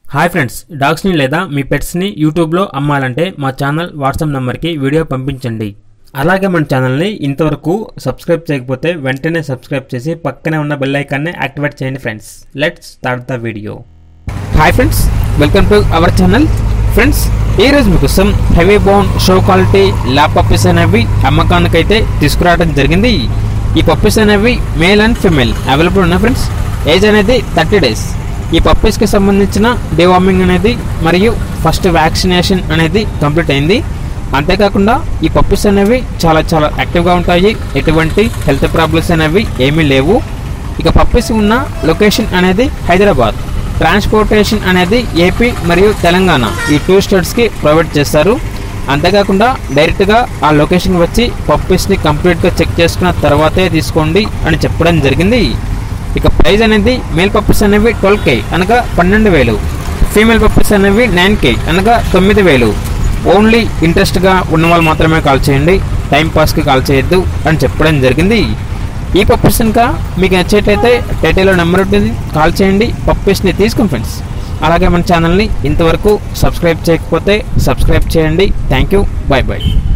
hi friends డాగ్స్ని లేదా మీ పెట్స్ని యూట్యూబ్లో అమ్మాలంటే మా ఛానల్ వాట్సాప్ నెంబర్కి వీడియో పంపించండి అలాగే మన ఛానల్ని ఇంతవరకు సబ్స్క్రైబ్ చేయకపోతే వెంటనే సబ్స్క్రైబ్ చేసి పక్కనే ఉన్న బెల్ ఐకాన్ని యాక్టివేట్ చేయండి friends let's start the video hi friends welcome to our channel friends ఈ రోజు మీకోసం heavy bone show quality lab puppies అనేవి అమ్మకానికైతే తీసుకురావడం జరిగింది ఈ పప్పీస్ అనేవి మేల్ అండ్ ఫిమేల్ అవైలబుల్ ఉన్నాయి ఫ్రెండ్స్ ఏజ్ అనేది థర్టీ డేస్ ఈ పప్పీస్కి సంబంధించిన డివార్మింగ్ అనేది మరియు ఫస్ట్ వ్యాక్సినేషన్ అనేది కంప్లీట్ అయింది అంతేకాకుండా ఈ పప్పీస్ అనేవి చాలా చాలా యాక్టివ్గా ఉంటాయి ఎటువంటి హెల్త్ ప్రాబ్లమ్స్ అనేవి ఏమీ లేవు ఇక పప్పీస్ ఉన్న లొకేషన్ అనేది హైదరాబాద్ ట్రాన్స్పోర్టేషన్ అనేది ఏపీ మరియు తెలంగాణ ఈ టూ స్టేట్స్కి ప్రొవైడ్ చేస్తారు అంతేకాకుండా డైరెక్ట్గా ఆ లొకేషన్ వచ్చి పప్పీస్ని కంప్లీట్గా చెక్ చేసుకున్న తర్వాతే తీసుకోండి అని చెప్పడం జరిగింది ఇక ప్రైస్ అనేది మేల్ పప్పీస్ అనేవి ట్వెల్వ్ కే అనగా పన్నెండు వేలు ఫీమేల్ పప్పీస్ అనేవి నైన్ కే అనగా తొమ్మిది వేలు ఓన్లీ ఇంట్రెస్ట్గా ఉన్న వాళ్ళు మాత్రమే కాల్ చేయండి టైం పాస్కి కాల్ చేయొద్దు అని చెప్పడం జరిగింది ఈ పప్పీస్ కనుక మీకు నచ్చేటైతే టైటిల్లో నెంబర్ ఉంటుంది కాల్ చేయండి పప్పీస్ని తీసుకుని ఫ్రెండ్స్ అలాగే మన ఛానల్ని ఇంతవరకు సబ్స్క్రైబ్ చేయకపోతే సబ్స్క్రైబ్ చేయండి థ్యాంక్ యూ బాయ్ బాయ్